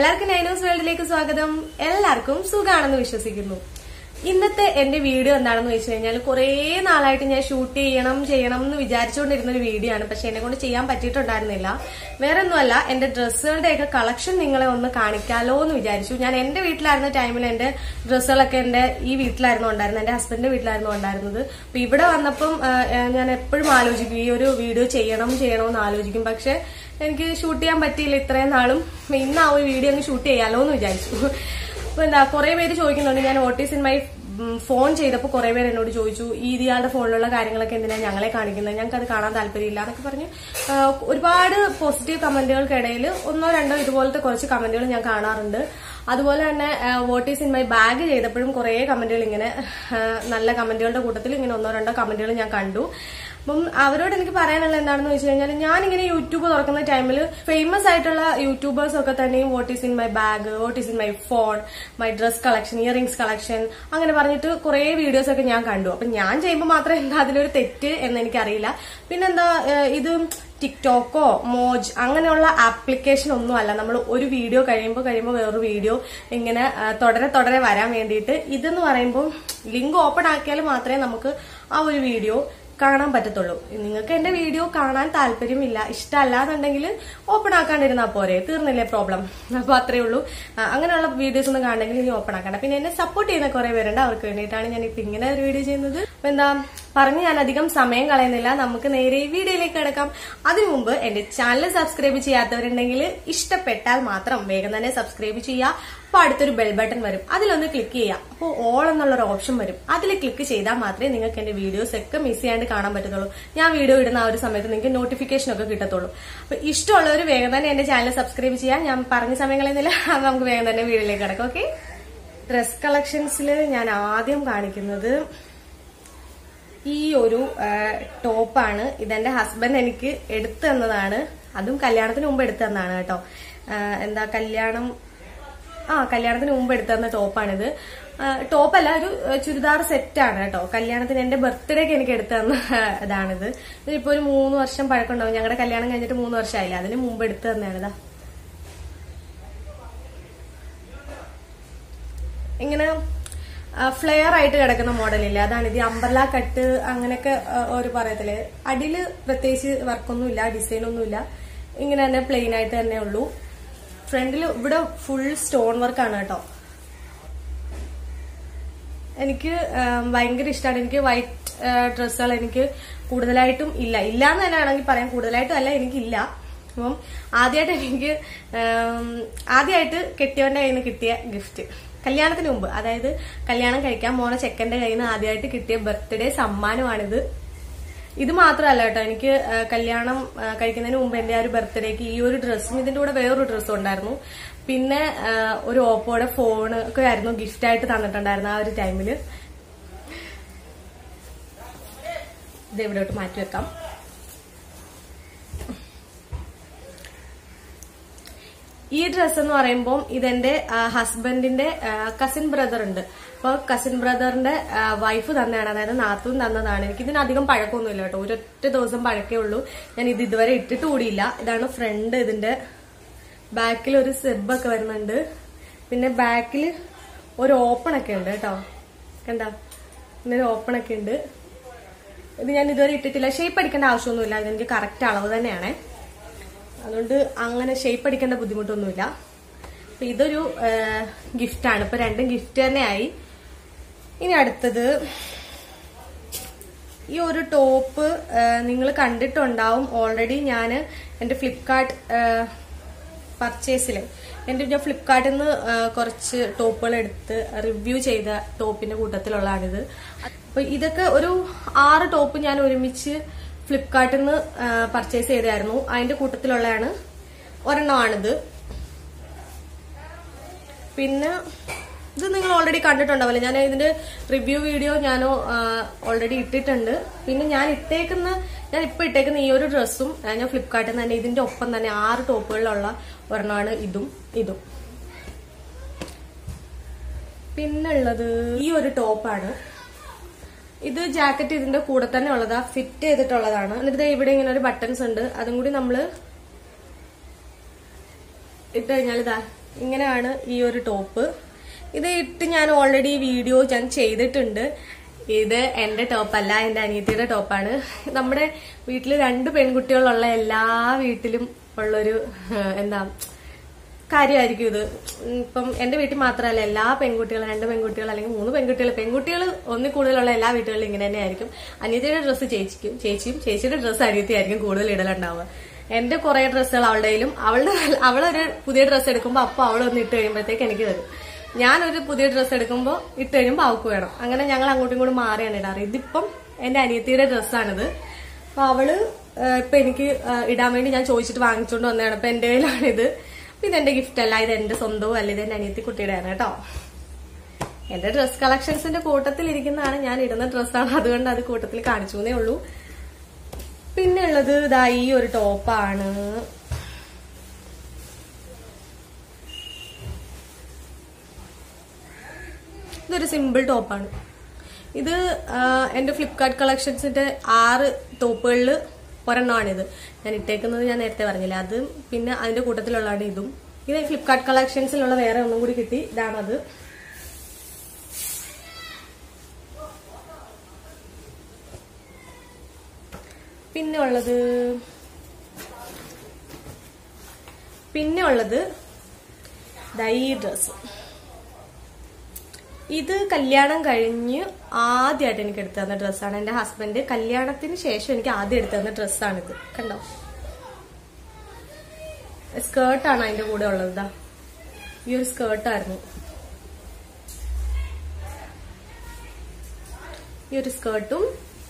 എല്ലാവർക്കും നൈനോസ് വേൾഡിലേക്ക് സ്വാഗതം എല്ലാവർക്കും സുഖാണെന്ന് വിശ്വസിക്കുന്നു ഇന്നത്തെ എന്റെ വീഡിയോ എന്താണെന്ന് വെച്ച് കഴിഞ്ഞാൽ കുറേ നാളായിട്ട് ഞാൻ ഷൂട്ട് ചെയ്യണം ചെയ്യണം എന്ന് വിചാരിച്ചുകൊണ്ടിരുന്ന ഒരു വീഡിയോ ആണ് പക്ഷെ എന്നെ കൊണ്ട് ചെയ്യാൻ പറ്റിയിട്ടുണ്ടായിരുന്നില്ല വേറെ ഒന്നുമല്ല എന്റെ ഡ്രസ്സുകളുടെയൊക്കെ കളക്ഷൻ നിങ്ങളെ ഒന്ന് കാണിക്കാലോ എന്ന് വിചാരിച്ചു ഞാൻ എന്റെ വീട്ടിലായിരുന്ന ടൈമിൽ എന്റെ ഡ്രസ്സുകളൊക്കെ എന്റെ ഈ വീട്ടിലായിരുന്നു ഉണ്ടായിരുന്നത് എന്റെ ഹസ്ബൻഡിന്റെ വീട്ടിലായിരുന്നു ഉണ്ടായിരുന്നത് അപ്പൊ ഇവിടെ വന്നപ്പം ആ, ആ, ഞാൻ എപ്പോഴും ആലോചിക്കും ഈ ഒരു വീഡിയോ ചെയ്യണം ചെയ്യണം എന്ന് ആലോചിക്കും പക്ഷെ എനിക്ക് ഷൂട്ട് ചെയ്യാൻ പറ്റിയില്ല ഇത്രയും നാളും അപ്പൊ ഇന്ന് ആ ഒരു വീഡിയോ ഒന്ന് ഷൂട്ട് ചെയ്യാലോ എന്ന് വിചാരിച്ചു അപ്പൊ എന്താ കുറെ പേര് ചോദിക്കുന്നുണ്ട് ഞാൻ ഓട്ടീസ് ഇൻ മൈ ഫോൺ ചെയ്തപ്പോൾ കുറെ പേര് എന്നോട് ചോദിച്ചു ഈ ഇയാളുടെ ഫോണിലുള്ള കാര്യങ്ങളൊക്കെ എന്തിനാ ഞങ്ങളെ കാണിക്കുന്നത് ഞങ്ങൾക്ക് അത് കാണാൻ താല്പര്യമില്ല എന്നൊക്കെ പറഞ്ഞ് ആ, ഒരുപാട് പോസിറ്റീവ് കമന്റുകൾക്കിടയിൽ ഒന്നോ രണ്ടോ ഇതുപോലത്തെ കുറച്ച് കമന്റുകൾ ഞാൻ കാണാറുണ്ട് അതുപോലെ തന്നെ what is in my bag ചെയ്തപ്പോഴും കുറേ കമന്റുകൾ ഇങ്ങനെ ആ, നല്ല കമന്റുകളുടെ കൂട്ടത്തിൽ ഇങ്ങനെ ഒന്നോ രണ്ടോ കമന്റുകൾ ഞാൻ കണ്ടു അപ്പം അവരോട് എനിക്ക് പറയാനുള്ള എന്താണെന്ന് വെച്ച് കഴിഞ്ഞാൽ ഞാനിങ്ങനെ യൂട്യൂബ് തുറക്കുന്ന ടൈമിൽ ഫേമസ് ആയിട്ടുള്ള യൂട്യൂബേഴ്സ് ഒക്കെ തന്നെയും what is in my bag what is in my phone my dress collection earrings collection അങ്ങനെ പറഞ്ഞിട്ട് കുറേ വീഡിയോസ് ഒക്കെ ഞാൻ കണ്ടു അപ്പൊ ഞാൻ ചെയ്യുമ്പോൾ മാത്രം എന്താ അതിലൊരു തെറ്റ് എന്ന് എനിക്കറിയില്ല പിന്നെന്താ ഏഹ് ഇത് ടിക്ടോക്കോ മോജ് അങ്ങനെയുള്ള ആപ്ലിക്കേഷൻ ഒന്നും അല്ല നമ്മൾ ഒരു വീഡിയോ കഴിയുമ്പോൾ കഴിയുമ്പോൾ വേറൊരു വീഡിയോ ഇങ്ങനെ ആ, തുടരെ തുടരെ വരാൻ വേണ്ടിയിട്ട് ഇതെന്ന് പറയുമ്പോൾ ലിങ്ക് ഓപ്പൺ ആക്കിയാൽ മാത്രമേ നമുക്ക് ആ ഒരു വീഡിയോ കാണാൻ പറ്റത്തുള്ളൂ നിങ്ങൾക്ക് എന്റെ വീഡിയോ കാണാൻ താല്പര്യമില്ല ഇഷ്ടമല്ലാന്നുണ്ടെങ്കിൽ ഓപ്പൺ ആക്കാണ്ടിരുന്നാൽ പോരെ തീർന്നില്ലേ പ്രോബ്ലം അപ്പൊ അത്രേ ഉള്ളൂ ആ, അങ്ങനെയുള്ള വീഡിയോസ് ഒന്നും കാണണമെങ്കിൽ ഇനി ഓപ്പൺ ആക്കണ്ട പിന്നെ എന്നെ സപ്പോർട്ട് ചെയ്യുന്ന കുറെ പേരുണ്ട് അവർക്ക് വേണ്ടിയിട്ടാണ് ഞാൻ ഇപ്പൊ ഇങ്ങനെ ഒരു വീഡിയോ ചെയ്യുന്നത് അപ്പൊ എന്താ പറഞ്ഞ് ഞാൻ അധികം സമയം കളയുന്നില്ല നമുക്ക് നേരെ ഈ വീഡിയോയിലേക്ക് കിടക്കാം അതിനു മുമ്പ് എന്റെ ചാനൽ സബ്സ്ക്രൈബ് ചെയ്യാത്തവരുണ്ടെങ്കിൽ ഇഷ്ടപ്പെട്ടാൽ മാത്രം വേഗം തന്നെ സബ്സ്ക്രൈബ് ചെയ്യുക അപ്പൊ അടുത്തൊരു ബെൽ ബട്ടൺ വരും അതിലൊന്ന് ക്ലിക്ക് ചെയ്യുക അപ്പോൾ ഓൾ എന്നുള്ള ഒരു ഓപ്ഷൻ വരും അതിൽ ക്ലിക്ക് ചെയ്താൽ മാത്രമേ നിങ്ങൾക്ക് എന്റെ വീഡിയോസ് ഒക്കെ മിസ് ചെയ്യാണ്ട് കാണാൻ പറ്റത്തുള്ളൂ ഞാൻ വീഡിയോ ഇടുന്ന ആ ഒരു സമയത്ത് നിങ്ങൾക്ക് നോട്ടിഫിക്കേഷൻ ഒക്കെ കിട്ടത്തുള്ളൂ അപ്പൊ ഇഷ്ടമുള്ളവർ വേഗം തന്നെ എന്റെ ചാനൽ സബ്സ്ക്രൈബ് ചെയ്യാം ഞാൻ പറഞ്ഞ സമയം കളയുന്നില്ല അത് നമുക്ക് വേഗം തന്നെ വീഡിയോയിലേക്ക് കിടക്കാം ഓക്കെ ഡ്രസ് കളക്ഷൻസിൽ ഞാൻ ആദ്യം കാണിക്കുന്നത് ഈ ഒരു ആ, ടോപ്പാണ് ഇതെന്റെ ഹസ്ബൻഡ് എനിക്ക് എടുത്തു തന്നതാണ് അതും കല്യാണത്തിന് മുമ്പ് എടുത്തു തന്നതാണ് കേട്ടോ ആ, എന്താ കല്യാണം ആ കല്യാണത്തിന് മുമ്പ് എടുത്തു തന്ന ടോപ്പാണിത് ആ, ടോപ്പല്ല ഒരു ആ, ചുരിദാർ സെറ്റാണ് കേട്ടോ കല്യാണത്തിന് എന്റെ ബർത്ത്ഡേക്ക് എനിക്ക് എടുത്തു തന്ന ആ, ഇതാണിത് ഇതിപ്പോ ഒരു മൂന്ന് വർഷം പഴക്കമുണ്ടാവും ഞങ്ങളുടെ കല്യാണം കഴിഞ്ഞിട്ട് മൂന്ന് വർഷമായില്ല അതിന് മുമ്പ് എടുത്തു തന്നെയാണിതാ ഇങ്ങനെ ഫ്ലെയർ ആയിട്ട് കിടക്കുന്ന മോഡലില്ലേ അതാണ് ഇത് അമ്പർല കട്ട് അങ്ങനെയൊക്കെ ആ, ഒരു പറയത്തില്ലേ അടിയില് പ്രത്യേകിച്ച് വർക്കൊന്നുമില്ല ഡിസൈൻ ഒന്നുമില്ല ഇങ്ങനെ തന്നെ പ്ലെയിൻ ആയിട്ട് തന്നെ ഉള്ളൂ ഫ്രണ്ടിൽ ഇവിടെ ഫുൾ സ്റ്റോൺ വർക്കാണ് കേട്ടോ എനിക്ക് ആ, ഭയങ്കര ഇഷ്ടമാണ് എനിക്ക് വൈറ്റ് ഡ്രസ്സുകൾ എനിക്ക് കൂടുതലായിട്ടും ഇല്ല ഇല്ല എന്ന് തന്നെ വേണമെങ്കിൽ പറയാം കൂടുതലായിട്ടും അല്ല എനിക്കില്ല അപ്പം ആദ്യമായിട്ട് എനിക്ക് ആം, ആദ്യമായിട്ട് കെട്ടിയവന്റെ കയ്യിൽ നിന്ന് കിട്ടിയ ഗിഫ്റ്റ് കല്യാണത്തിന് മുമ്പ് അതായത് കല്യാണം കഴിക്കാൻ പോണ ചെക്കന്റെ കയ്യിൽ നിന്ന് ആദ്യമായിട്ട് കിട്ടിയ ബർത്ത്ഡേ സമ്മാനമാണിത് ഇത് മാത്രമല്ല കേട്ടോ എനിക്ക് ആ, കല്യാണം ആ, കഴിക്കുന്നതിന് മുമ്പ് എന്റെ ആ ഒരു ബർത്ത്ഡേക്ക് ഈ ഒരു ഡ്രസ്സും ഇതിന്റെ കൂടെ വേറൊരു ഡ്രസ്സും ഉണ്ടായിരുന്നു പിന്നെ ആ, ഒരു ഓപ്പോയുടെ ഫോൺ ഒക്കെ ആയിരുന്നു ഗിഫ്റ്റ് ആയിട്ട് തന്നിട്ടുണ്ടായിരുന്നു ആ ഒരു ടൈമില് ഇത് ഇവിടോട്ട് മാറ്റി വെക്കാം ഈ ഡ്രസ്സ് എന്ന് പറയുമ്പോൾ ഇതെന്റെ ആ, ഹസ്ബൻഡിന്റെ കസിൻ ബ്രദർ ഉണ്ട് അപ്പൊ കസിൻ ബ്രദറിന്റെ വൈഫ് തന്നെയാണ് അതായത് നാത്തൂൻ തന്നതാണ് എനിക്ക് ഇതിന് അധികം പഴക്കമൊന്നുമില്ല കേട്ടോ ഒരൊറ്റ ദിവസം പഴക്കേ ഉള്ളൂ ഞാൻ ഇത് ഇതുവരെ ഇട്ടിട്ട് കൂടിയില്ല ഇതാണ് ഫ്രണ്ട് ഇതിന്റെ ബാക്കിൽ ഒരു സെബ് ഒക്കെ വരുന്നുണ്ട് പിന്നെ ബാക്കിൽ ഒരു ഓപ്പൺ ഒക്കെ ഉണ്ട് കേട്ടോ കണ്ട ഇങ്ങനെ ഒരു ഓപ്പൺ ഒക്കെ ഉണ്ട് ഇത് ഞാൻ ഇതുവരെ ഇട്ടിട്ടില്ല ഷേപ്പ് അടിക്കേണ്ട ആവശ്യമൊന്നുമില്ല ഇതെനിക്ക് കറക്റ്റ് അളവ് തന്നെയാണേ അതുകൊണ്ട് അങ്ങനെ ഷേപ്പ് അടിക്കേണ്ട ബുദ്ധിമുട്ടൊന്നുമില്ല അപ്പൊ ഇതൊരു ഗിഫ്റ്റാണ് ഇപ്പൊ രണ്ടും ഗിഫ്റ്റ് തന്നെയായി ഇനി അടുത്തത് ഈ ഒരു ടോപ്പ് നിങ്ങൾ കണ്ടിട്ടുണ്ടാവും ഓൾറെഡി ഞാൻ എൻ്റെ ഫ്ലിപ്കാർട്ട് പർച്ചേസിൽ എൻ്റെ ഞാൻ ഫ്ലിപ്കാർട്ടിൽ നിന്ന് കുറച്ച് ടോപ്പുകൾ എടുത്ത് റിവ്യൂ ചെയ്ത ടോപ്പിന്റെ കൂട്ടത്തിലുള്ളതാണിത് അപ്പൊ ഇതൊക്കെ ഒരു ആറ് ടോപ്പ് ഞാൻ ഒരുമിച്ച് ഫ്ലിപ്കാർട്ടിൽ നിന്ന് പർച്ചേസ് ചെയ്തായിരുന്നു അതിന്റെ കൂട്ടത്തിലുള്ളതാണ് ഒരെണ്ണമാണിത് പിന്നെ ഇത് നിങ്ങൾ ഓൾറെഡി കണ്ടിട്ടുണ്ടാവില്ല ഞാൻ ഇതിന്റെ റിവ്യൂ വീഡിയോ ഞാൻ ഓൾറെഡി ഇട്ടിട്ടുണ്ട് പിന്നെ ഞാൻ ഇട്ടേക്കുന്ന ഞാൻ ഇപ്പൊ ഇട്ടേക്കുന്ന ഈ ഒരു ഡ്രസ്സും ആ, ഞാൻ ഫ്ലിപ്കാർട്ടിൽ നിന്ന് തന്നെ ഇതിന്റെ ഒപ്പം തന്നെ ആറ് ടോപ്പുകളിലുള്ള ഒരെണ്ണമാണ് ഇതും ഇതും പിന്നുള്ളത് ഈ ഒരു ടോപ്പാണ് ഇത് ജാക്കറ്റ് ഇതിന്റെ കൂടെ തന്നെ ഉള്ളതാ ഫിറ്റ് ചെയ്തിട്ടുള്ളതാണ് എന്നിട്ട് ദേ ഇവിടെ ഇങ്ങനെ ഒരു ബട്ടൺസ് ഉണ്ട് അതും കൂടി നമ്മള് ഇട്ട് കഴിഞ്ഞാൽ ഇതാ ഇങ്ങനെയാണ് ഈ ഒരു ടോപ്പ് ഇത് ഇട്ട് ഞാൻ ഓൾറെഡി വീഡിയോ ഞാൻ ചെയ്തിട്ടുണ്ട് ഇത് എന്റെ ടോപ്പല്ല എന്റെ അനിയത്തിയുടെ ടോപ്പാണ് നമ്മുടെ വീട്ടിൽ രണ്ട് പെൺകുട്ടികളുള്ള എല്ലാ വീട്ടിലും ഉള്ളൊരു ഏഹ്, എന്താ കാര്യമായിരിക്കും ഇത് ഉം, ഇപ്പം എന്റെ വീട്ടിൽ മാത്രമല്ല എല്ലാ പെൺകുട്ടികളും രണ്ട് പെൺകുട്ടികൾ അല്ലെങ്കിൽ മൂന്ന് പെൺകുട്ടികൾ പെൺകുട്ടികൾ ഒന്നിൽ കൂടുതലുള്ള എല്ലാ വീട്ടുകളിലും ഇങ്ങനെ തന്നെ ആയിരിക്കും അനിയത്തിയുടെ ഡ്രസ്സ് ചേച്ചിക്കും ചേച്ചിയും ചേച്ചിയുടെ ഡ്രസ്സ് അനിയത്തിയായിരിക്കും കൂടുതൽ ഇടലുണ്ടാവുക എന്റെ കുറെ ഡ്രസ്സുകൾ അവളുടെയിലും അവളുടെ അവളൊരു പുതിയ ഡ്രസ്സ് എടുക്കുമ്പോൾ അപ്പൊ അവളൊന്ന് ഇട്ട് കഴിയുമ്പോഴത്തേക്ക് എനിക്ക് തരും ഞാനൊരു പുതിയ ഡ്രസ്സ് എടുക്കുമ്പോൾ ഇട്ട് കഴിയുമ്പോൾ അവൾക്ക് വേണം അങ്ങനെ ഞങ്ങൾ അങ്ങോട്ടും ഇങ്ങോട്ടും മാറിയാണ് ഇടാറ് ഇതിപ്പം എന്റെ അനിയത്തിയുടെ ഡ്രസ്സാണിത് അപ്പൊ അവള് ഏഹ്, ഇപ്പൊ എനിക്ക് ഏഹ്, ഇടാൻ വേണ്ടി ഞാൻ ചോദിച്ചിട്ട് വാങ്ങിച്ചുകൊണ്ട് വന്നതാണ് അപ്പൊ എന്റെ കയ്യിലാണിത് അപ്പൊ ഇതെന്റെ ഗിഫ്റ്റ് അല്ല ഇത് എന്റെ സ്വന്തവും അല്ല ഇത് എന്റെ അനിയത്തി കുട്ടിയുടെയാണ് കേട്ടോ എന്റെ ഡ്രസ് കളക്ഷൻസിന്റെ കൂട്ടത്തിൽ ഇരിക്കുന്നതാണ് ഞാൻ ഇടുന്ന ഡ്രസ്സാണ് അതുകൊണ്ട് അത് കൂട്ടത്തിൽ കാണിച്ചു എന്നേ ഉള്ളൂ പിന്നെ ഉള്ളത് ഇതാ ഈ ഒരു ടോപ്പാണ് ഇതൊരു സിമ്പിൾ ടോപ്പാണ് ഇത് ആ, എന്റെ ഫ്ലിപ്കാർട്ട് കളക്ഷൻസിന്റെ ആറ് ടോപ്പുകളിൽ ഒരെണ്ണമാണിത് ഞാൻ ഇട്ടേക്കുന്നത് ഞാൻ നേരത്തെ പറഞ്ഞില്ല അത് പിന്നെ അതിന്റെ കൂട്ടത്തിലുള്ളതാണ് ഇതും ഇത് ഫ്ലിപ്കാർട്ട് കളക്ഷൻസിലുള്ള വേറെ ഒന്നും കൂടി കിട്ടി ഇതാണത് പിന്നെ ഉള്ളത് പിന്നെ ഉള്ളത് ദാ ഈ ഡ്രസ് ഇത് കല്യാണം കഴിഞ്ഞ് ആദ്യമായിട്ട് എനിക്ക് എടുത്തു തന്ന ഡ്രസ്സാണ് എന്റെ ഹസ്ബൻഡ് കല്യാണത്തിന് ശേഷം എനിക്ക് ആദ്യം എടുത്തു തന്ന ഡ്രസ്സാണിത് കണ്ടോ സ്കേർട്ടാണ് അതിന്റെ കൂടെ ഉള്ളത് ഇതാ ഈ ഒരു സ്കേർട്ടായിരുന്നു ഈ ഒരു സ്കേർട്ടും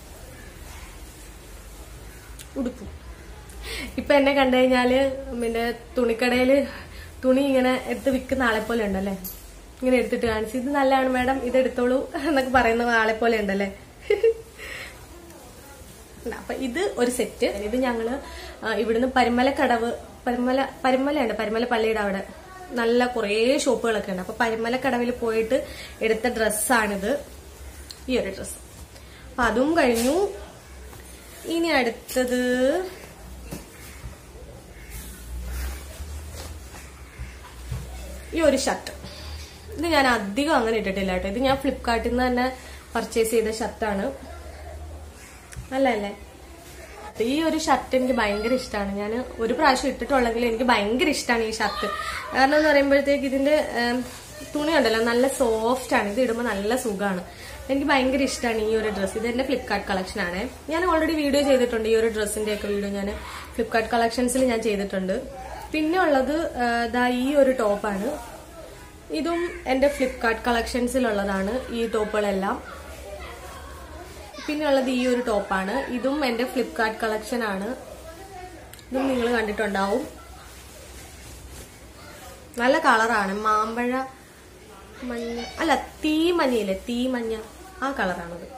ഉടുപ്പും ഇപ്പൊ എന്നെ കണ്ടു കഴിഞ്ഞാല് പിന്നെ തുണിക്കടയില് തുണി ഇങ്ങനെ എടുത്ത് വിൽക്കുന്ന ആളെ പോലെ ഉണ്ടല്ലേ ഇങ്ങനെ എടുത്തിട്ട് കാണിച്ചു ഇത് നല്ലതാണ് മാഡം ഇത് എടുത്തോളൂ എന്നൊക്കെ പറയുന്ന ആളെ പോലെ ഉണ്ടല്ലേ അപ്പൊ ഇത് ഒരു സെറ്റ് ഇത് ഞങ്ങള് ആ, ഇവിടുന്ന് പരിമല കടവ് പരിമല പരിമലയുണ്ട് പരിമല പള്ളിയുടെ അവിടെ നല്ല കുറേ ഷോപ്പുകളൊക്കെ ഉണ്ട് അപ്പൊ പരിമല കടവിൽ പോയിട്ട് എടുത്ത ഡ്രസ്സാണിത് ഈ ഒരു ഡ്രസ്സ് അപ്പൊ അതും കഴിഞ്ഞു ഇനി അടുത്തത് ഈ ഒരു ഷർട്ട് ഇത് ഞാൻ അധികം അങ്ങനെ ഇട്ടിട്ടില്ല കേട്ടോ ഇത് ഞാൻ ഫ്ലിപ്കാർട്ടിൽ നിന്ന് തന്നെ പർച്ചേസ് ചെയ്ത ഷർട്ടാണ് അല്ല അല്ലേ ഈ ഒരു ഷർട്ട് എനിക്ക് ഭയങ്കര ഇഷ്ടമാണ് ഞാൻ ഒരു പ്രാവശ്യം ഇട്ടിട്ടുള്ളെങ്കിൽ എനിക്ക് ഭയങ്കര ഇഷ്ടമാണ് ഈ ഷർട്ട് കാരണം എന്ന് പറയുമ്പോഴത്തേക്ക് ഇതിന്റെ ഏം, തുണി ഉണ്ടല്ലോ നല്ല സോഫ്റ്റ് ആണ് ഇത് ഇടുമ്പോൾ നല്ല സുഖമാണ് എനിക്ക് ഭയങ്കര ഇഷ്ടമാണ് ഈ ഒരു ഡ്രസ്സ് ഇത് എന്റെ ഫ്ലിപ്കാർട്ട് കളക്ഷൻ ആണ് ഞാൻ ഓൾറെഡി വീഡിയോ ചെയ്തിട്ടുണ്ട് ഈ ഒരു ഡ്രസ്സിന്റെ ഒക്കെ വീഡിയോ ഞാൻ ഫ്ലിപ്കാർട്ട് കളക്ഷൻസിൽ ഞാൻ ചെയ്തിട്ടുണ്ട് പിന്നെ ഉള്ളത് ആ, ദാ ഈ ഒരു ടോപ്പാണ് ഇതും എന്റെ ഫ്ലിപ്കാർട്ട് കളക്ഷൻസിലുള്ളതാണ് ഈ ടോപ്പുകളെല്ലാം പിന്നെ ഉള്ളത് ഈ ഒരു ടോപ്പാണ് ഇതും എന്റെ ഫ്ലിപ്കാർട്ട് കളക്ഷൻ ആണ് ഇതും നിങ്ങൾ കണ്ടിട്ടുണ്ടാവും നല്ല കളറാണ് മാമ്പഴ മഞ്ഞ അല്ല തീ മഞ്ഞയില്ലേ തീ മഞ്ഞ ആ കളറാണത്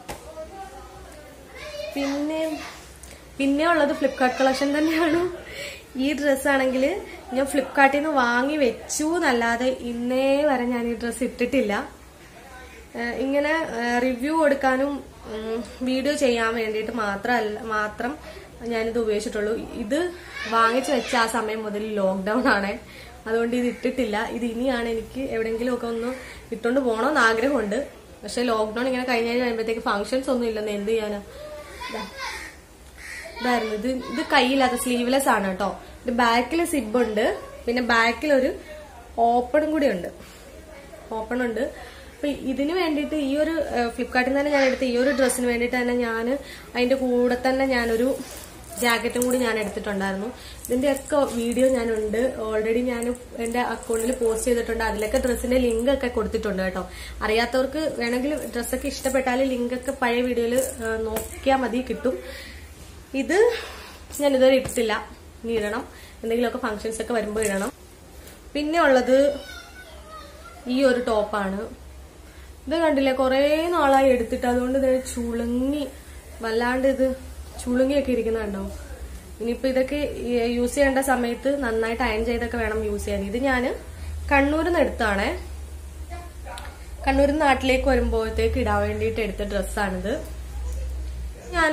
പിന്നെ പിന്നെ ഉള്ളത് ഫ്ലിപ്കാർട്ട് കളക്ഷൻ തന്നെയാണ് ഈ ഡ്രസ്സ് ആണെങ്കിൽ ഞാൻ ഫ്ലിപ്കാർട്ടിൽ നിന്ന് വാങ്ങി വെച്ചു എന്നല്ലാതെ ഇന്നേ വരെ ഞാൻ ഈ ഡ്രസ്സ് ഇട്ടിട്ടില്ല ഏഹ് ഇങ്ങനെ റിവ്യൂ കൊടുക്കാനും ഉം, വീഡിയോ ചെയ്യാൻ വേണ്ടിയിട്ട് മാത്രമല്ല മാത്രം ഞാനിത് ഉപയോഗിച്ചിട്ടുള്ളൂ ഇത് വാങ്ങിച്ചു വെച്ച ആ സമയം മുതൽ ലോക്ക്ഡൌൺ ആണ് അതുകൊണ്ട് ഇത് ഇട്ടിട്ടില്ല ഇത് ഇനിയാണ് എനിക്ക് എവിടെയെങ്കിലും ഒക്കെ ഒന്ന് ഇട്ടുകൊണ്ട് പോകണമെന്ന് ആഗ്രഹമുണ്ട് പക്ഷെ ലോക്ക്ഡൌൺ ഇങ്ങനെ കഴിഞ്ഞ് കഴിയുമ്പോഴത്തേക്ക് ഫംഗ്ഷൻസ് ഒന്നും ഇല്ലെന്ന് എന്ത് ചെയ്യാനാ ദാ. ഇതായിരുന്നു ഇത് ഇത് കയ്യില്ലാത്ത സ്ലീവ്ലെസ് ആണ് കേട്ടോ ഇത് ബാക്കിൽ സിബ് ഉണ്ട് പിന്നെ ബാക്കിൽ ഒരു ഓപ്പണും കൂടി ഉണ്ട് ഓപ്പൺ ഉണ്ട് അപ്പൊ ഇതിന് വേണ്ടിയിട്ട് ഈ ഒരു ഫ്ലിപ്കാർട്ടിൽ നിന്ന് തന്നെ ഞാൻ എടുത്ത ഈ ഒരു ഡ്രസ്സിന് വേണ്ടിയിട്ട് തന്നെ ഞാൻ അതിന്റെ കൂടെ തന്നെ ഞാനൊരു ജാക്കറ്റും കൂടി ഞാൻ എടുത്തിട്ടുണ്ടായിരുന്നു ഇതിന്റെ ഒക്കെ വീഡിയോ ഞാനുണ്ട് ഓൾറെഡി ഞാൻ എന്റെ അക്കൗണ്ടിൽ പോസ്റ്റ് ചെയ്തിട്ടുണ്ട് അതിലൊക്കെ ഡ്രസ്സിന്റെ ലിങ്ക് ഒക്കെ കൊടുത്തിട്ടുണ്ട് കേട്ടോ അറിയാത്തവർക്ക് വേണമെങ്കിൽ ഡ്രസ്സൊക്കെ ഇഷ്ടപ്പെട്ടാൽ ലിങ്ക് ഒക്കെ പഴയ വീഡിയോയിൽ നോക്കിയാൽ മതി കിട്ടും ഇത് ഞാൻ ഇതുവരെ ഇട്ടിട്ടില്ല ഇനി ഇടണം എന്തെങ്കിലുമൊക്കെ ഫങ്ഷൻസ് ഒക്കെ വരുമ്പോൾ ഇടണം പിന്നെ ഉള്ളത് ഈ ഒരു ടോപ്പാണ് ഇത് കണ്ടില്ലേ കുറേ നാളായി എടുത്തിട്ട് അതുകൊണ്ട് ഇത് ചുളുങ്ങി വല്ലാണ്ട് ഇത് ചുളുങ്ങിയൊക്കെ ഇരിക്കുന്ന കണ്ടോ ഇനിയിപ്പോ ഇതൊക്കെ യൂസ് ചെയ്യേണ്ട സമയത്ത് നന്നായിട്ട് അയൺ ചെയ്തൊക്കെ വേണം യൂസ് ചെയ്യാൻ ഇത് ഞാൻ കണ്ണൂരിൽ നിന്ന് എടുത്താണേ കണ്ണൂരിൽ നിന്ന് നാട്ടിലേക്ക് വരുമ്പോഴത്തേക്ക് ഇടാൻ വേണ്ടിയിട്ട് എടുത്ത ഡ്രസ്സാണിത് ഞാൻ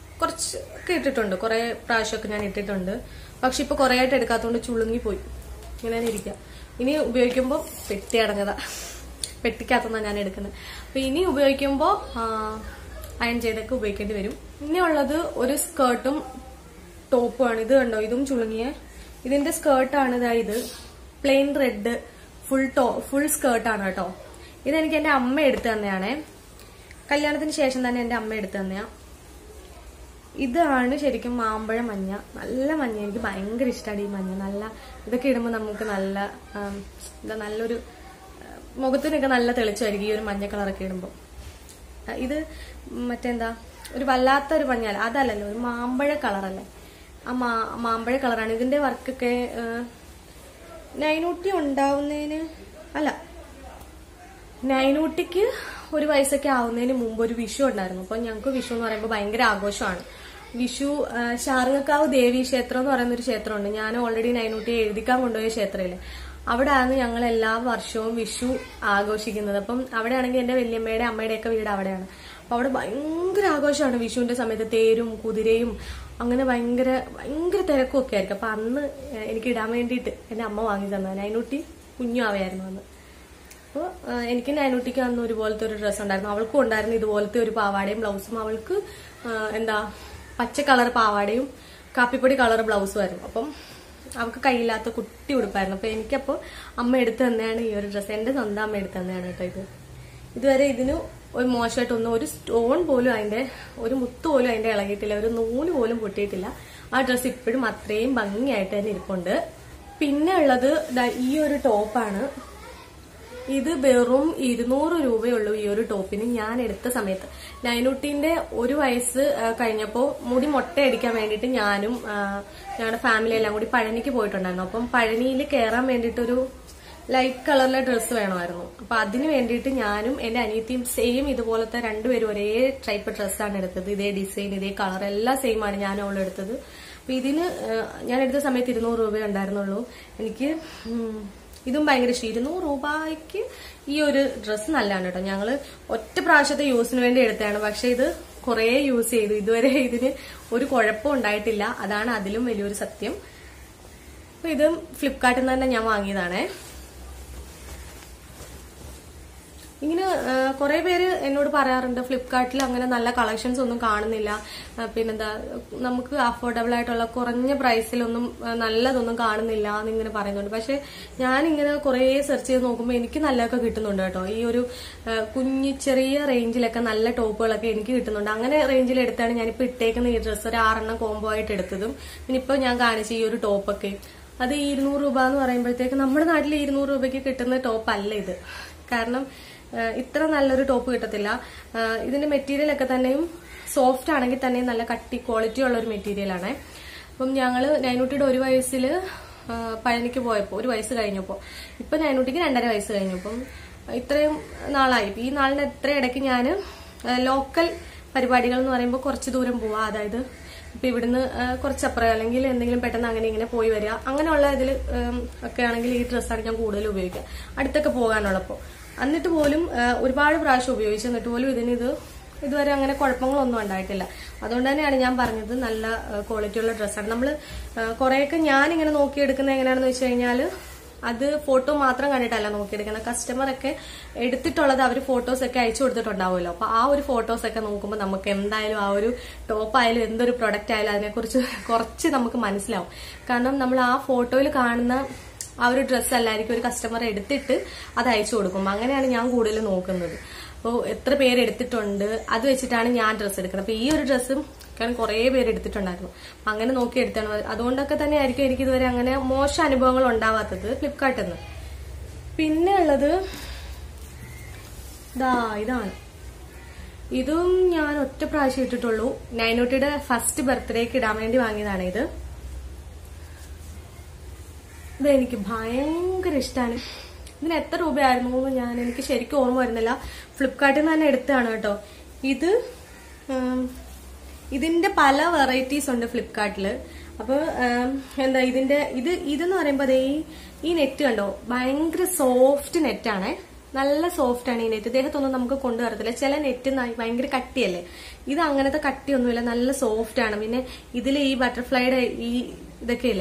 കുറച്ച് ഒക്കെ ഇട്ടിട്ടുണ്ട് കുറെ പ്രാവശ്യമൊക്കെ ഞാൻ ഇട്ടിട്ടുണ്ട് പക്ഷെ ഇപ്പൊ കുറെ ആയിട്ട് എടുക്കാത്തതുകൊണ്ട് ചുളുങ്ങി പോയി ഇങ്ങനെ തന്നെ ഇരിക്കുക ഇനി ഉപയോഗിക്കുമ്പോൾ പെട്ടി അടഞ്ഞതാ പെട്ടിക്കകത്തുനിന്നാണ് ഞാൻ എടുക്കുന്നത് അപ്പൊ ഇനി ഉപയോഗിക്കുമ്പോൾ അയൺ ചെയ്തൊക്കെ ഉപയോഗിക്കേണ്ടി വരും ഇനിയുള്ളത് ഒരു സ്കേർട്ടും ടോപ്പുമാണ് ഇത് കണ്ടോ ഇതും ചുളുങ്ങിയ ഇതിന്റെ സ്കേർട്ടാണ് ഇതാ ഇത് plain red full to full സ്കേർട്ടാണ് കേട്ടോ ഇതെനിക്ക് എന്റെ അമ്മ എടുത്തു തന്നെയാണേ കല്യാണത്തിന് ശേഷം തന്നെ എന്റെ അമ്മ എടുത്തു തന്നെയാ ഇതാണ് ശരിക്കും മാമ്പഴ മഞ്ഞ നല്ല മഞ്ഞ എനിക്ക് ഭയങ്കര ഇഷ്ടമാണ് ഈ മഞ്ഞ നല്ല ഇതൊക്കെ ഇടുമ്പോൾ നമുക്ക് നല്ല ആം, എന്താ നല്ലൊരു ആ, മുഖത്തിനൊക്കെ നല്ല തെളിച്ചമായിരിക്കും ഈ ഒരു മഞ്ഞ കളറൊക്കെ ഇടുമ്പോൾ ആ, ഇത് മറ്റെന്താ ഒരു വല്ലാത്ത ഒരു മഞ്ഞല്ല അതല്ലല്ലോ ഒരു മാമ്പഴ കളറല്ലേ ആ മാ മാമ്പഴ കളറാണ് ഇതിന്റെ വർക്കൊക്കെ നൈനൂട്ടി ഉണ്ടാവുന്നതിന് അല്ല നൈനൂട്ടിക്ക് ഒരു വയസ്സൊക്കെ ആവുന്നതിന് മുമ്പ് ഒരു വിഷു ഉണ്ടായിരുന്നു അപ്പൊ ഞങ്ങൾക്ക് വിഷു എന്ന് പറയുമ്പോൾ ഭയങ്കര ആഘോഷമാണ് വിഷു ആ, ശാർങ്ങക്കാവ് ദേവി ക്ഷേത്രം എന്ന് പറയുന്ന ഒരു ക്ഷേത്രമുണ്ട് ഞാൻ ഓൾറെഡി നൈനൂട്ടിയെ എഴുതിക്കാൻ കൊണ്ടുപോയ ക്ഷേത്രമില്ലേ അവിടെയാണ് ഞങ്ങൾ എല്ലാ വർഷവും വിഷു ആഘോഷിക്കുന്നത് അപ്പം അവിടെയാണെങ്കിൽ എന്റെ വല്യമ്മയുടെ അമ്മയുടെ ഒക്കെ വീട് അവിടെയാണ് അപ്പൊ അവിടെ ഭയങ്കര ആഘോഷമാണ് വിഷുവിന്റെ സമയത്ത് തേരും കുതിരയും അങ്ങനെ ഭയങ്കര ഭയങ്കര തിരക്കും ഒക്കെ ആയിരിക്കും അപ്പൊ അന്ന് എനിക്ക് ഇടാൻ വേണ്ടിയിട്ട് എന്റെ അമ്മ വാങ്ങി തന്നതാണ് നൈനൂട്ടി കുഞ്ഞു ആവയായിരുന്നു അന്ന് അപ്പോൾ എനിക്ക് നൈനൂട്ടിക്ക് അന്ന് ഒരുപോലത്തെ ഒരു ഡ്രസ്സ് ഉണ്ടായിരുന്നു അവൾക്കും ഉണ്ടായിരുന്നു ഇതുപോലത്തെ ഒരു പാവാടയും ബ്ലൗസും അവൾക്ക് ആ, എന്താ പച്ച കളർ പാവാടയും കാപ്പിപ്പൊടി കളർ ബ്ലൗസും ആയിരുന്നു അപ്പം അവൾക്ക് കയ്യില്ലാത്ത കുട്ടി ഉടുപ്പായിരുന്നു അപ്പൊ എനിക്കപ്പോൾ അമ്മ എടുത്തു തന്നെയാണ് ഈ ഒരു ഡ്രസ്സ് എന്റെ സ്വന്തം അമ്മ എടുത്തു തന്നെയാണ് കേട്ടോ ഇത് ഇതുവരെ ഇതിന് ഒരു മോശമായിട്ടൊന്നും ഒരു സ്റ്റോൺ പോലും അതിന്റെ ഒരു മുത്ത് പോലും അതിന്റെ ഇളകിയിട്ടില്ല ഒരു നൂല് പോലും പൊട്ടിയിട്ടില്ല ആ ഡ്രസ്സ് ഇപ്പോഴും അത്രയും ഭംഗിയായിട്ട് തന്നെ ഇരിപ്പുണ്ട് പിന്നെ ഉള്ളത് ദാ ഈ ഒരു ടോപ്പാണ് ഇത് വെറും ഇരുന്നൂറ് രൂപയുള്ളൂ ഈ ഒരു ടോപ്പിന് ഞാൻ എടുത്ത സമയത്ത് നൈനുട്ടീന്റെ ഒരു വയസ്സ് ആ, കഴിഞ്ഞപ്പോ മുടി മൊട്ടയടിക്കാൻ വേണ്ടിയിട്ട് ഞാനും ആ, ഞങ്ങളുടെ ഫാമിലി എല്ലാം കൂടി പഴനിക്ക് പോയിട്ടുണ്ടായിരുന്നു അപ്പം പഴനിയിൽ കയറാൻ വേണ്ടിയിട്ടൊരു ലൈറ്റ് കളറിലെ ഡ്രസ്സ് വേണമായിരുന്നു അപ്പൊ അതിന് വേണ്ടിയിട്ട് ഞാനും എന്റെ അനിയത്തിയും സെയിം ഇതുപോലത്തെ രണ്ടുപേരും ഒരേ ടൈപ്പ് ഡ്രസ്സാണ് എടുത്തത് ഇതേ ഡിസൈൻ ഇതേ കളർ എല്ലാം സെയിം ആണ് ഞാൻ അവൾ എടുത്തത് അപ്പൊ ഇതിന് ആ, ഞാൻ എടുത്ത സമയത്ത് ഇരുന്നൂറ് രൂപ ഉണ്ടായിരുന്നുള്ളൂ എനിക്ക് ഉം, ഇതും ഭയങ്കര ഇഷ്ടം ഇരുന്നൂറ് രൂപയ്ക്ക് ഈ ഒരു ഡ്രസ്സ് നല്ലതാണ് കേട്ടോ ഞങ്ങള് ഒറ്റ പ്രാവശ്യത്തെ യൂസിന് വേണ്ടി എടുത്തതാണ് പക്ഷെ ഇത് കുറേ യൂസ് ചെയ്തു ഇതുവരെ ഇതിന് ഒരു കുഴപ്പവും ഉണ്ടായിട്ടില്ല അതാണ് അതിലും വലിയൊരു സത്യം അപ്പൊ ഇത് ഫ്ലിപ്കാർട്ടിൽ നിന്ന് തന്നെ ഞാൻ വാങ്ങിയതാണേ ഇങ്ങനെ ആ, കുറെ പേര് എന്നോട് പറയാറുണ്ട് ഫ്ലിപ്കാർട്ടിൽ അങ്ങനെ നല്ല കളക്ഷൻസ് ഒന്നും കാണുന്നില്ല ആ, പിന്നെന്താ നമുക്ക് അഫോർഡബിൾ ആയിട്ടുള്ള കുറഞ്ഞ പ്രൈസിലൊന്നും ആ, നല്ലതൊന്നും കാണുന്നില്ല എന്നിങ്ങനെ പറയുന്നുണ്ട് പക്ഷെ ഞാൻ ഇങ്ങനെ കുറെ സെർച്ച് ചെയ്ത് നോക്കുമ്പോൾ എനിക്ക് നല്ലതൊക്കെ കിട്ടുന്നുണ്ട് കേട്ടോ ഈ ഒരു ആ, കുഞ്ഞു ചെറിയ റേഞ്ചിലൊക്കെ നല്ല ടോപ്പുകളൊക്കെ എനിക്ക് കിട്ടുന്നുണ്ട് അങ്ങനെ റേഞ്ചിൽ എടുത്താണ് ഞാനിപ്പോ ഇട്ടേക്കുന്ന ഈ ഡ്രസ്സ് ഒരു ആറെണ്ണം കോംബോ ആയിട്ട് എടുത്തതും പിന്നെ ഇപ്പൊ ഞാൻ കാണിച്ച ഈ ഒരു ടോപ്പൊക്കെ അത് ഈ ഇരുന്നൂറ് രൂപ എന്ന് പറയുമ്പോഴത്തേക്ക് നമ്മുടെ നാട്ടിൽ ഇരുന്നൂറ് രൂപയ്ക്ക് കിട്ടുന്ന ടോപ്പ് അല്ല ഇത് കാരണം ആ, ഇത്ര നല്ലൊരു ടോപ്പ് കിട്ടത്തില്ല ആ, ഇതിന്റെ മെറ്റീരിയൽ ഒക്കെ തന്നെയും സോഫ്റ്റ് ആണെങ്കിൽ തന്നെ നല്ല കട്ടി ക്വാളിറ്റി ഉള്ള ഒരു മെറ്റീരിയൽ ആണ് അപ്പം ഞങ്ങള് നൈനൂട്ടിയുടെ ഒരു വയസ്സിൽ പഴനിക്ക് പോയപ്പോൾ ഒരു വയസ്സ് കഴിഞ്ഞപ്പോൾ ഇപ്പൊ നൈനൂട്ടിക്ക് രണ്ടര വയസ്സ് കഴിഞ്ഞു അപ്പം ഇത്രയും നാളായി ഇപ്പൊ ഈ നാളിന് എത്ര ഇടയ്ക്ക് ഞാൻ ലോക്കൽ പരിപാടികൾ എന്ന് പറയുമ്പോൾ കുറച്ച് ദൂരം പോവാ അതായത് ഇപ്പൊ ഇവിടുന്ന് ആ, കുറച്ചപ്പുറം അല്ലെങ്കിൽ എന്തെങ്കിലും പെട്ടെന്ന് അങ്ങനെ ഇങ്ങനെ പോയി വരിക അങ്ങനെയുള്ള ഇതിൽ ഒക്കെ ആണെങ്കിൽ ഈ ഡ്രസ്സാണ് ഞാൻ കൂടുതൽ ഉപയോഗിക്കുക അടുത്തൊക്കെ പോകാനുള്ളപ്പോൾ എന്നിട്ട് പോലും ആ, ഒരുപാട് പ്രാവശ്യം ഉപയോഗിച്ചു എന്നിട്ട് പോലും ഇതിന് ഇത് ഇതുവരെ അങ്ങനെ കുഴപ്പങ്ങളൊന്നും ഉണ്ടായിട്ടില്ല അതുകൊണ്ട് തന്നെയാണ് ഞാൻ പറഞ്ഞത് നല്ല ക്വാളിറ്റി ഉള്ള ഡ്രസ്സാണ് നമ്മൾ കുറേയൊക്കെ ഞാൻ ഇങ്ങനെ നോക്കിയെടുക്കുന്നത് എങ്ങനെയാണെന്ന് വെച്ച് കഴിഞ്ഞാൽ അത് ഫോട്ടോ മാത്രം കണ്ടിട്ടല്ല നോക്കിയെടുക്കുന്നത് കസ്റ്റമർ ഒക്കെ എടുത്തിട്ടുള്ളത് അവർ ഫോട്ടോസ് ഒക്കെ അയച്ചു കൊടുത്തിട്ടുണ്ടാവുമല്ലോ അപ്പൊ ആ ഒരു ഫോട്ടോസ് ഒക്കെ നോക്കുമ്പോൾ നമുക്ക് എന്തായാലും ആ ഒരു ടോപ്പ് ആയാലും എന്തൊരു പ്രൊഡക്റ്റ് ആയാലും അതിനെക്കുറിച്ച് കുറച്ച് നമുക്ക് മനസ്സിലാവും കാരണം നമ്മൾ ആ ഫോട്ടോയിൽ കാണുന്ന ആ ഒരു ഡ്രസ്സ് അല്ലായിരിക്കും ഒരു കസ്റ്റമർ എടുത്തിട്ട് അത് അയച്ചു കൊടുക്കും അങ്ങനെയാണ് ഞാൻ കൂടുതൽ നോക്കുന്നത് അപ്പോൾ എത്ര പേര് എടുത്തിട്ടുണ്ട് അത് വെച്ചിട്ടാണ് ഞാൻ ഡ്രസ്സ് എടുക്കുന്നത് അപ്പൊ ഈ ഒരു ഡ്രസ്സും കാരണം കുറേ പേര് എടുത്തിട്ടുണ്ടായിരുന്നു അപ്പൊ അങ്ങനെ നോക്കി എടുത്താണ് അതുകൊണ്ടൊക്കെ തന്നെ ആയിരിക്കും എനിക്ക് ഇതുവരെ അങ്ങനെ മോശം അനുഭവങ്ങൾ ഉണ്ടാവാത്തത് ഫ്ലിപ്കാർട്ടിൽ നിന്ന് പിന്നെ ഉള്ളത് ദാ ഇതാണ് ഇതും ഞാൻ ഒറ്റ പ്രാവശ്യം ഇട്ടിട്ടുള്ളൂ നൈനോട്ടിയുടെ ഫസ്റ്റ് ബർത്ത്ഡേക്ക് ഇടാൻ വേണ്ടി വാങ്ങിയതാണ് ഇത് ഇത് എനിക്ക് ഭയങ്കര ഇഷ്ടമാണ് ഇതിന് എത്ര രൂപയായിരുന്നു എന്ന് ഞാൻ എനിക്ക് ശരിക്കും ഓർമ്മ വരുന്നില്ല ഫ്ലിപ്കാർട്ടിൽ നിന്ന് തന്നെ എടുത്തതാണ് കേട്ടോ ഇത് ഉം, ഇതിന്റെ പല വെറൈറ്റീസ് ഉണ്ട് ഫ്ലിപ്കാർട്ടിൽ അപ്പൊ ഉം, എന്താ ഇതിന്റെ ഇത് ഇതെന്ന് പറയുമ്പോ ദേ ഈ ഈ നെറ്റ് കണ്ടോ ഭയങ്കര സോഫ്റ്റ് നെറ്റാണേ നല്ല സോഫ്റ്റ് ആണ് ഈ നെറ്റ് ദേഹത്തൊന്നും നമുക്ക് കൊണ്ടുവരത്തില്ല ചില നെറ്റ് ന- ഭയങ്കര കട്ടിയല്ലേ ഇത് അങ്ങനത്തെ കട്ടിയൊന്നുമില്ല നല്ല സോഫ്റ്റ് ആണ് പിന്നെ ഇതിൽ ഈ ബട്ടർഫ്ലൈയുടെ ഈ ഇതൊക്കെ ഇല്ലേ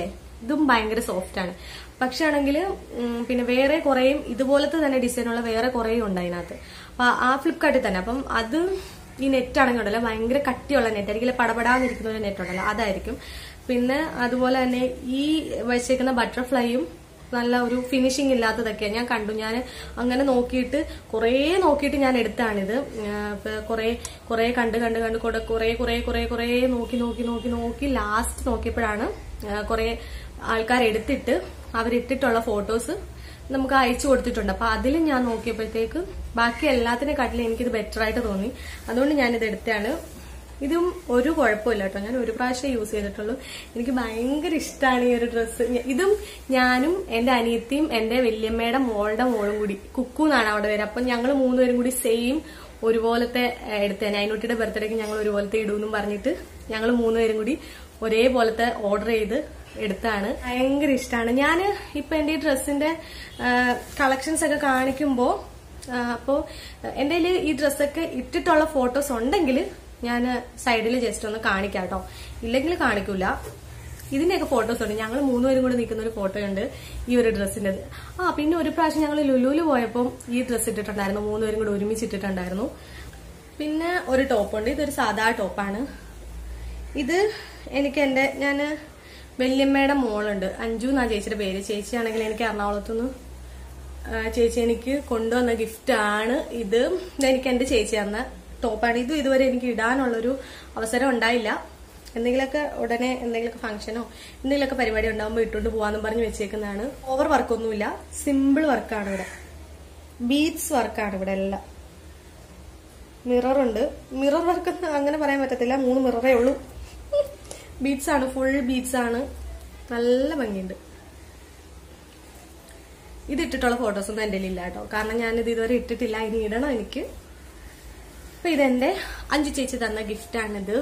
ഇതും ഭയങ്കര സോഫ്റ്റ് ആണ് പക്ഷെ ആണെങ്കിൽ പിന്നെ വേറെ കുറേയും ഇതുപോലത്തെ തന്നെ ഡിസൈനുള്ള വേറെ കുറേയും ഉണ്ട് അതിനകത്ത് അപ്പൊ ആ ഫ്ലിപ്കാർട്ടിൽ തന്നെ അപ്പം അത് ഈ നെറ്റ് ആണെങ്കിൽ ഉണ്ടല്ലോ ഭയങ്കര കട്ടിയുള്ള നെറ്റ് ആയിരിക്കും പടപടാന്നിരിക്കുന്ന ഒരു നെറ്റ് ഉണ്ടല്ലോ അതായിരിക്കും പിന്നെ അതുപോലെ തന്നെ ഈ വെച്ചേക്കുന്ന ബട്ടർഫ്ലൈയും നല്ല ഒരു ഫിനിഷിംഗ് ഇല്ലാത്തതൊക്കെയാണ് ഞാൻ കണ്ടു ഞാൻ അങ്ങനെ നോക്കിയിട്ട് കുറേ നോക്കിയിട്ട് ഞാൻ എടുത്താണിത് കുറേ കുറേ കണ്ട് കണ്ട് കണ്ട് കൂടെ കുറേ കുറേ കുറേ കുറേ നോക്കി നോക്കി നോക്കി നോക്കി ലാസ്റ്റ് നോക്കിയപ്പോഴാണ് കുറേ ആൾക്കാർ എടുത്തിട്ട് അവരിട്ടിട്ടുള്ള ഫോട്ടോസ് നമുക്ക് അയച്ചു കൊടുത്തിട്ടുണ്ട് അപ്പൊ അതിൽ ഞാൻ നോക്കിയപ്പോഴത്തേക്ക് ബാക്കി എല്ലാത്തിനെക്കാട്ടിലും എനിക്കിത് ബെറ്റർ ആയിട്ട് തോന്നി അതുകൊണ്ട് ഞാനിത് എടുത്താണ് ഇതും ഒരു കുഴപ്പമില്ല കേട്ടോ ഞാൻ ഒരു പ്രാവശ്യം യൂസ് ചെയ്തിട്ടുള്ളൂ എനിക്ക് ഭയങ്കര ഇഷ്ടമാണ് ഈ ഒരു ഡ്രസ്സ് ഇതും ഞാനും എന്റെ അനിയത്തിയും എന്റെ വല്യമ്മയുടെ മോളുടെ മോളും കൂടി കുക്കു എന്നാണ് അവിടെ വരെ അപ്പൊ ഞങ്ങൾ മൂന്നുപേരും കൂടി സെയിം ഒരുപോലത്തെ എടുത്തേനെ അതിനൊട്ടിയുടെ ബർത്ത്ഡേക്ക് ഞങ്ങൾ ഒരുപോലത്തെ ഇടുമെന്നും പറഞ്ഞിട്ട് ഞങ്ങൾ മൂന്നുപേരും കൂടി ഒരേപോലത്തെ ഓർഡർ ചെയ്ത് എടുത്താണ് ഭയങ്കര ഇഷ്ടമാണ് ഞാൻ ഇപ്പൊ എന്റെ ഈ ഡ്രസ്സിന്റെ കളക്ഷൻസ് ഒക്കെ കാണിക്കുമ്പോ അപ്പോ എന്റെ ഈ ഡ്രസ്സൊക്കെ ഇട്ടിട്ടുള്ള ഫോട്ടോസ് ഉണ്ടെങ്കിൽ ഞാൻ സൈഡിൽ ജസ്റ്റ് ഒന്ന് കാണിക്കാം കേട്ടോ ഇല്ലെങ്കിൽ കാണിക്കൂല ഇതിന്റെയൊക്കെ ഫോട്ടോസ് ഉണ്ട് ഞങ്ങൾ മൂന്നുപേരും കൂടെ നിൽക്കുന്ന ഒരു ഫോട്ടോ ഉണ്ട് ഈ ഒരു ഡ്രസ്സിന്റെ ആ പിന്നെ ഒരു പ്രാവശ്യം ഞങ്ങൾ ലുലുവിൽ പോയപ്പോൾ ഈ ഡ്രസ്സ് ഇട്ടിട്ടുണ്ടായിരുന്നു മൂന്നുപേരും കൂടെ ഒരുമിച്ച് ഇട്ടിട്ടുണ്ടായിരുന്നു പിന്നെ ഒരു ടോപ്പുണ്ട് ഇതൊരു സാധാ ടോപ്പാണ് ഇത് എനിക്ക് എന്റെ ഞാൻ വല്യമ്മയുടെ മോളുണ്ട് അഞ്ജു എന്നാ ചേച്ചിയുടെ പേര് ചേച്ചിയാണെങ്കിൽ എനിക്ക് എറണാകുളത്തുനിന്ന് ചേച്ചി എനിക്ക് കൊണ്ടുവന്ന ഗിഫ്റ്റ് ആണ് ഇത് ഇതെനിക്ക് എന്റെ ചേച്ചി തന്ന ടോപ്പാണ് ഇതും ഇതുവരെ എനിക്ക് ഇടാനുള്ളൊരു അവസരം ഉണ്ടായില്ല എന്തെങ്കിലുമൊക്കെ ഉടനെ എന്തെങ്കിലുമൊക്കെ ഫംഗ്ഷനോ എന്തെങ്കിലുമൊക്കെ പരിപാടി ഉണ്ടാകുമ്പോൾ ഇട്ടുകൊണ്ട് പോവാന്നും പറഞ്ഞ് വെച്ചേക്കുന്നതാണ് ഓവർ വർക്കൊന്നുമില്ല സിമ്പിൾ വർക്കാണ് ഇവിടെ ബീറ്റ്സ് വർക്കാണ് ഇവിടെ എല്ലാം മിറർ ഉണ്ട് മിറർ വർക്ക് അങ്ങനെ പറയാൻ പറ്റത്തില്ല മൂന്ന് മിററേ ഉള്ളൂ ബീറ്റ്സ് ആണ് ഫുൾ ബീറ്റ്സ് ആണ് നല്ല ഭംഗിയുണ്ട് ഇത് ഇട്ടിട്ടുള്ള ഫോട്ടോസ് ഒന്നും എൻ്റെ ഇല്ല കേട്ടോ കാരണം ഞാനിത് ഇതുവരെ ഇട്ടിട്ടില്ല ഇനി ഇടണം എനിക്ക് അപ്പൊ ഇതെന്റെ അഞ്ചു ചേച്ചി തന്ന ഗിഫ്റ്റ് ആണിത്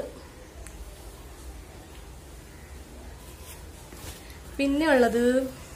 പിന്നെ ഉള്ളത്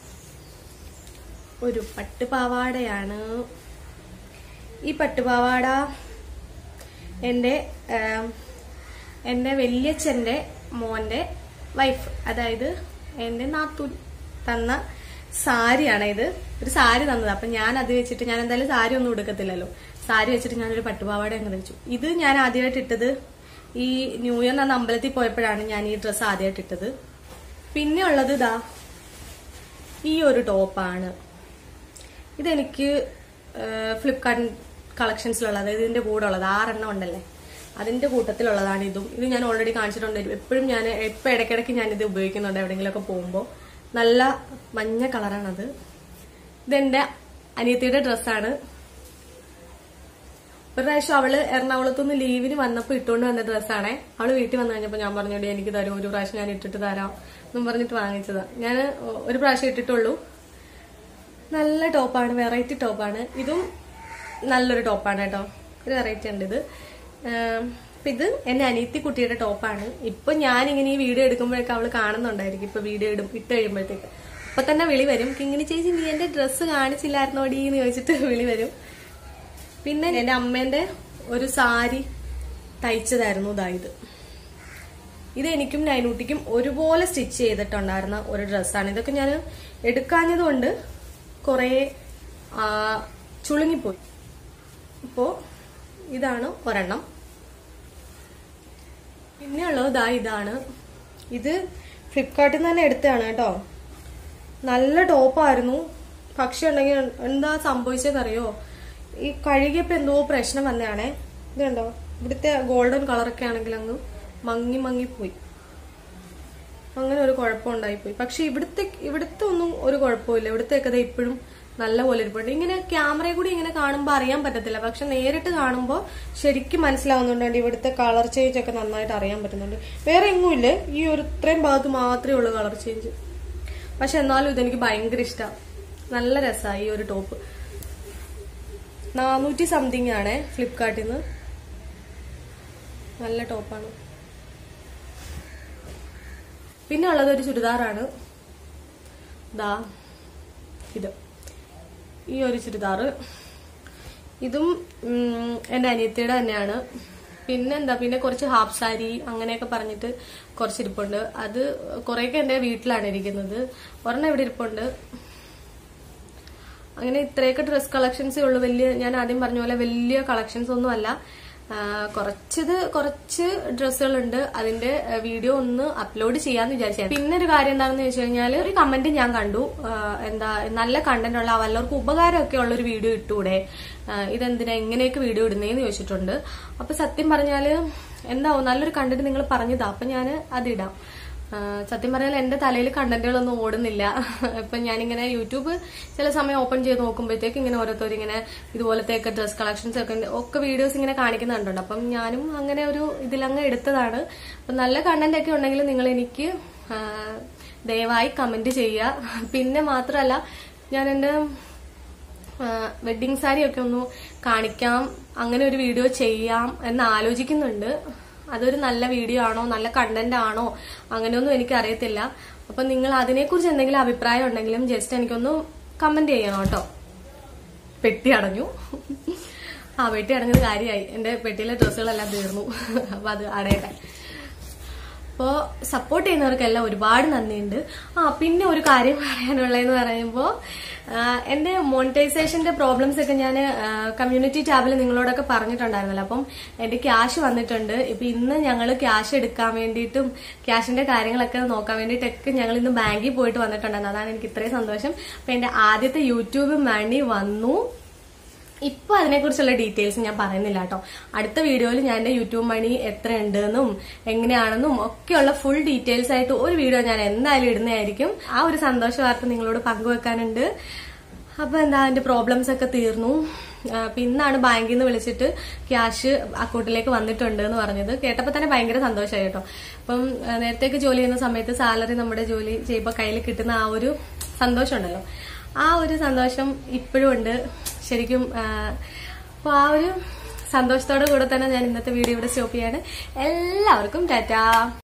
ഒരു പട്ടുപാവാടയാണ് ഈ പട്ടുപാവാട എൻ്റെ എൻ്റെ വല്യച്ഛൻ്റെ മോൻ്റെ വൈഫ് അതായത് എൻ്റെ നാത്തൂൻ തന്ന സാരിയാണ് ഇത് ഒരു സാരി തന്നത് അപ്പൊ ഞാൻ അത് വെച്ചിട്ട് ഞാൻ എന്തായാലും സാരി ഒന്നും എടുക്കത്തില്ലല്ലോ സാരി വെച്ചിട്ട് ഞാനൊരു പട്ടുപാവാട അങ്ങ് തയ്ച്ചു ഇത് ഞാൻ ആദ്യമായിട്ട് ഇട്ടത് ഈ ന്യൂ ഇയർ എന്ന അമ്പലത്തിൽ പോയപ്പോഴാണ് ഞാൻ ഈ ഡ്രസ്സ് ആദ്യമായിട്ട് ഇട്ടത് പിന്നെ ഉള്ളത് ഇതാ ഈ ഒരു ടോപ്പാണ് ഇതെനിക്ക് ഫ്ലിപ്കാർട്ട് കളക്ഷൻസിലുള്ളത് അതായത് ഇതിന്റെ കൂടെ ഉള്ളത് ആറെണ്ണം ഉണ്ടല്ലേ അതിന്റെ കൂട്ടത്തിലുള്ളതാണ് ഇതും ഇത് ഞാൻ ഓൾറെഡി കാണിച്ചിട്ടുണ്ട് എപ്പോഴും ഞാൻ എപ്പോൾ ഇടയ്ക്കിടയ്ക്ക് ഞാൻ ഇത് ഉപയോഗിക്കുന്നുണ്ട് എവിടെയെങ്കിലുമൊക്കെ പോകുമ്പോൾ നല്ല മഞ്ഞ കളറാണത് ഇതെന്റെ അനിയത്തിയുടെ ഡ്രസ്സാണ് ഒരു പ്രാവശ്യം അവള് എറണാകുളത്തുനിന്ന് ലീവിന് വന്നപ്പോൾ ഇട്ടുകൊണ്ട് വന്ന ഡ്രസ്സാണേ അവള് വീട്ടിൽ വന്നു കഴിഞ്ഞപ്പോൾ ഞാൻ പറഞ്ഞോടി എനിക്ക് തരും ഒരു പ്രാവശ്യം ഞാൻ ഇട്ടിട്ട് തരാം എന്നും പറഞ്ഞിട്ട് വാങ്ങിച്ചതാ ഞാൻ ഒരു പ്രാവശ്യം ഇട്ടിട്ടുള്ളൂ നല്ല ടോപ്പാണ് വെറൈറ്റി ടോപ്പാണ് ഇതും നല്ലൊരു ടോപ്പാണ് കേട്ടോ ഒരു വെറൈറ്റി ഉണ്ട് ഇത് അപ്പൊ ഇത് എന്റെ അനിയത്തി കുട്ടിയുടെ ടോപ്പാണ് ഇപ്പൊ ഞാനിങ്ങനെ ഈ വീഡിയോ എടുക്കുമ്പോഴൊക്കെ അവള് കാണുന്നുണ്ടായിരിക്കും ഇപ്പൊ വീഡിയോ ഇടും ഇട്ട് കഴിയുമ്പോഴത്തേക്ക് അപ്പൊ തന്നെ വിളി വരും കിങ്ങിണി ചേച്ചി നീ എന്റെ ഡ്രസ്സ് കാണിച്ചില്ലായിരുന്നോടി എന്ന് ചോദിച്ചിട്ട് വിളി വരും പിന്നെ എന്റെ അമ്മേന്റെ ഒരു സാരി തയ്ച്ചതായിരുന്നു ഇതാ ഇത് ഇത് എനിക്കും നൈനൂട്ടിക്കും ഒരുപോലെ സ്റ്റിച്ച് ചെയ്തിട്ടുണ്ടായിരുന്ന ഒരു ഡ്രസ്സാണ് ഇതൊക്കെ ഞാൻ എടുക്കാഞ്ഞതുകൊണ്ട് കുറെ ചുളുങ്ങിപ്പോയി ഇപ്പോ ഇതാണ് ഒരെണ്ണം പിന്നെ ഉള്ളത് ദാ ഇതാണ് ഇത് ഫ്ലിപ്കാർട്ടിൽ നിന്ന് തന്നെ എടുത്തതാണ് കേട്ടോ നല്ല ടോപ്പായിരുന്നു പക്ഷെ ഉണ്ടെങ്കിൽ എന്താ സംഭവിച്ചതെന്നറിയോ ഈ കഴുകിയപ്പോ എന്തോ പ്രശ്നം വന്നതാണേ ഇത് കണ്ടോ ഇവിടുത്തെ ഗോൾഡൻ കളറൊക്കെ ആണെങ്കിൽ അങ്ങ് മങ്ങി മങ്ങി പോയി അങ്ങനെ ഒരു കുഴപ്പമുണ്ടായിപ്പോയി പക്ഷെ ഇവിടുത്തെ ഇവിടുത്തെ ഒന്നും ഒരു കുഴപ്പമില്ല ഇവിടുത്തെ ഇപ്പോഴും നല്ല പോലെ ഇരിപ്പുണ്ട് ഇങ്ങനെ ക്യാമറയിൽ കൂടി ഇങ്ങനെ കാണുമ്പോൾ അറിയാൻ പറ്റത്തില്ല പക്ഷെ നേരിട്ട് കാണുമ്പോൾ ശരിക്കും മനസ്സിലാവുന്നുണ്ട് ഇവിടുത്തെ കളർ ചേഞ്ച് ഒക്കെ നന്നായിട്ട് അറിയാൻ പറ്റുന്നുണ്ട് വേറെ എങ്ങുമില്ലേ ഈ ഒരു ഇത്രയും ഭാഗത്ത് മാത്രമേ ഉള്ളൂ കളർ ചേഞ്ച് പക്ഷെ എന്നാലും ഇതെനിക്ക് ഭയങ്കര ഇഷ്ടമാണ് നല്ല രസമായി ഈ ഒരു ടോപ്പ് നാനൂറ്റി സംതിങ് ആണ് ഫ്ലിപ്കാർട്ടിൽ നിന്ന് നല്ല ടോപ്പാണ് പിന്നെ ഉള്ളത് ഒരു ചുരിദാറാണ് ദാ ഇത് ഈ ഒരു ചുരിദാറ് ഇതും ഉം, എൻ്റെ അനിയത്തിയുടെ തന്നെയാണ് പിന്നെന്താ പിന്നെ കുറച്ച് ഹാഫ് സാരി അങ്ങനെയൊക്കെ പറഞ്ഞിട്ട് കുറച്ച് ഇരിപ്പുണ്ട് അത് കുറേയൊക്കെ എന്റെ വീട്ടിലാണ് ഇരിക്കുന്നത് ഒരെണ്ണം ഇവിടെ ഇരിപ്പുണ്ട് അങ്ങനെ ഇത്രയൊക്കെ ഡ്രസ് കളക്ഷൻസേ ഉള്ളൂ വലിയ ഞാൻ ആദ്യം പറഞ്ഞ പോലെ വലിയ കളക്ഷൻസ് ഒന്നും അല്ല ആ, കുറച്ചത് കുറച്ച് ഡ്രസ്സുകളുണ്ട് അതിന്റെ ആ, വീഡിയോ ഒന്ന് അപ്ലോഡ് ചെയ്യാന്ന് വിചാരിച്ചു പിന്നെ ഒരു കാര്യം എന്താണെന്ന് വെച്ച് കഴിഞ്ഞാൽ ഒരു കമന്റ് ഞാൻ കണ്ടു ആ, എന്താ നല്ല കണ്ടന്റ് ഉള്ള വല്ലവർക്കും ഉപകാരമൊക്കെ ഉള്ള ഒരു വീഡിയോ ഇട്ടൂടെ ആ, ഇതെന്തിനാ എങ്ങനെയൊക്കെ വീഡിയോ ഇടുന്നേന്ന് ചോദിച്ചിട്ടുണ്ട് അപ്പൊ സത്യം പറഞ്ഞാല് എന്താവും നല്ലൊരു കണ്ടന്റ് നിങ്ങൾ പറഞ്ഞതാ അപ്പൊ ഞാൻ അതിടാം ആ, സത്യം പറഞ്ഞാൽ എന്റെ തലയിൽ കണ്ടന്റുകളൊന്നും ഓടുന്നില്ല ഇപ്പൊ ഞാനിങ്ങനെ യൂട്യൂബ് ചില സമയം ഓപ്പൺ ചെയ്ത് നോക്കുമ്പോഴത്തേക്ക് ഇങ്ങനെ ഓരോരുത്തർ ഇങ്ങനെ ഇതുപോലത്തെയൊക്കെ ഡ്രസ് കളക്ഷൻസ് ഒക്കെ ഒക്കെ വീഡിയോസ് ഇങ്ങനെ കാണിക്കുന്നുണ്ട് അപ്പം ഞാനും അങ്ങനെ ഒരു ഇതിലങ്ങ് എടുത്തതാണ് അപ്പൊ നല്ല കണ്ടന്റ് ഒക്കെ ഉണ്ടെങ്കിൽ നിങ്ങൾ എനിക്ക് ആ, ദയവായി കമന്റ് ചെയ്യുക പിന്നെ മാത്രമല്ല ഞാൻ എന്റെ വെഡിങ് സാരി ഒക്കെ ഒന്ന് കാണിക്കാം അങ്ങനെ ഒരു വീഡിയോ ചെയ്യാം എന്ന് ആലോചിക്കുന്നുണ്ട് അതൊരു നല്ല വീഡിയോ ആണോ നല്ല കണ്ടന്റ് ആണോ അങ്ങനെയൊന്നും എനിക്ക് അറിയത്തില്ല അപ്പൊ നിങ്ങൾ അതിനെക്കുറിച്ച് എന്തെങ്കിലും അഭിപ്രായം ഉണ്ടെങ്കിലും ജസ്റ്റ് എനിക്കൊന്ന് കമന്റ് ചെയ്യണം കേട്ടോ പെട്ടി അടഞ്ഞു ആ പെട്ടി അടഞ്ഞത് കാര്യമായി എന്റെ പെട്ടിയിലെ ഡ്രസ്സുകളെല്ലാം തീർന്നു അപ്പൊ അത് അടയട്ടെ അപ്പോൾ സപ്പോർട്ട് ചെയ്യുന്നവർക്കെല്ലാം ഒരുപാട് നന്ദിയുണ്ട് ആ പിന്നെ ഒരു കാര്യം പറയാനുള്ളതെന്ന് പറയുമ്പോൾ എന്റെ മോണിറ്റൈസേഷന്റെ പ്രോബ്ലംസ് ഒക്കെ ഞാൻ കമ്മ്യൂണിറ്റി ടാബിൽ നിങ്ങളോടൊക്കെ പറഞ്ഞിട്ടുണ്ടായിരുന്നല്ലോ അപ്പം എന്റെ ക്യാഷ് വന്നിട്ടുണ്ട് ഇപ്പൊ ഇന്ന് ഞങ്ങൾ ക്യാഷ് എടുക്കാൻ വേണ്ടിയിട്ടും ക്യാഷിന്റെ കാര്യങ്ങളൊക്കെ നോക്കാൻ വേണ്ടിയിട്ടൊക്കെ ഞങ്ങൾ ഇന്ന് ബാങ്കിൽ പോയിട്ട് വന്നിട്ടുണ്ടായിരുന്നു അതാണ് എനിക്ക് ഇത്രയും സന്തോഷം അപ്പൊ എന്റെ ആദ്യത്തെ യൂട്യൂബ് മണി വന്നു ഇപ്പൊ അതിനെക്കുറിച്ചുള്ള ഡീറ്റെയിൽസ് ഞാൻ പറയുന്നില്ല കേട്ടോ അടുത്ത വീഡിയോയിൽ ഞാൻ എന്റെ യൂട്യൂബ് മണി എത്ര ഉണ്ടെന്നും എങ്ങനെയാണെന്നും ഒക്കെയുള്ള ഫുൾ ഡീറ്റെയിൽസ് ആയിട്ട് ഒരു വീഡിയോ ഞാൻ എന്തായാലും ഇടുന്നതായിരിക്കും ആ ഒരു സന്തോഷ വാർത്ത നിങ്ങളോട് പങ്കുവെക്കാനുണ്ട് അപ്പൊ എന്താ എന്റെ പ്രോബ്ലംസ് ഒക്കെ തീർന്നു ആ, അപ്പൊ ഇന്നാണ് ബാങ്കിൽ നിന്ന് വിളിച്ചിട്ട് ക്യാഷ് അക്കൗണ്ടിലേക്ക് വന്നിട്ടുണ്ട് എന്ന് പറഞ്ഞത് കേട്ടപ്പോൾ തന്നെ ഭയങ്കര സന്തോഷമായി കേട്ടോ അപ്പം ആ, നേരത്തേക്ക് ജോലി ചെയ്യുന്ന സമയത്ത് സാലറി നമ്മുടെ ജോലി ചെയ്യുമ്പോൾ കയ്യിൽ കിട്ടുന്ന ആ ഒരു സന്തോഷം ഉണ്ടല്ലോ ആ ഒരു സന്തോഷം ഇപ്പോഴും ഉണ്ട് ശരിക്കും അപ്പോൾ ആ ഒരു സന്തോഷത്തോടെ കൂടെ തന്നെ ഞാൻ ഇന്നത്തെ വീഡിയോ ഇവിടെ സ്റ്റോപ്പ് ചെയ്യാണ് എല്ലാവർക്കും ടാറ്റാ